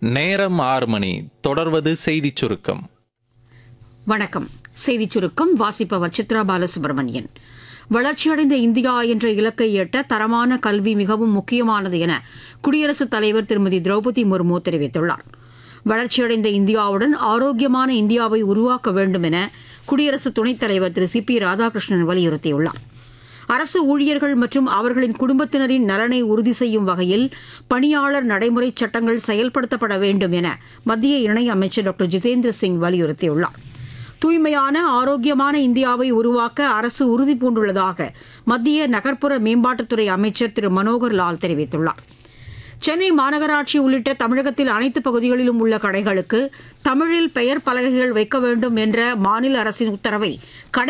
நேரம் ஆறு மணி தொடர்வது செய்திச் சுருக்கம் வணக்கம் செய்திச் சுருக்கம் வாசிப்பவர் சித்ரா பாலசுப்ரமணியன் வளர்ச்சியடைந்த இந்தியா என்ற இலக்கை எட்ட தரமான கல்வி மிகவும் முக்கியமானது என குடியரசுத் தலைவர் திருமதி திரௌபதி முர்மு தெரிவித்துள்ளார் வளர்ச்சியடைந்த இந்தியாவுடன் ஆரோக்கியமான இந்தியாவை உருவாக்க வேண்டும் என குடியரசு துணைத் தலைவர் திரு சி பி ராதாகிருஷ்ணன் வலியுறுத்தியுள்ளார் அரசு ஊழியர்கள் மற்றும் அவர்களின் குடும்பத்தினரின் நலனை உறுதி செய்யும் வகையில் பணியாளர் நடைமுறை சட்டங்கள் செயல்படுத்தப்பட வேண்டும் என மத்திய இணையமைச்சர் டாக்டர் ஜிதேந்திர சிங் வலியுறுத்தியுள்ளார் தூய்மையான ஆரோக்கியமான இந்தியாவை உருவாக்க அரசு உறுதி பூண்டுள்ளதாக மத்திய நகர்ப்புற மேம்பாட்டுத்துறை அமைச்சர் திரு மனோகர் லால் தெரிவித்துள்ளார் சென்னை மாநகராட்சி உள்ளிட்ட தமிழகத்தில் அனைத்து பகுதிகளிலும் உள்ள கடைகளுக்கு தமிழில் பெயர் பலகைகள் வைக்க வேண்டும் என்ற மாநில அரசின் உத்தரவை கடை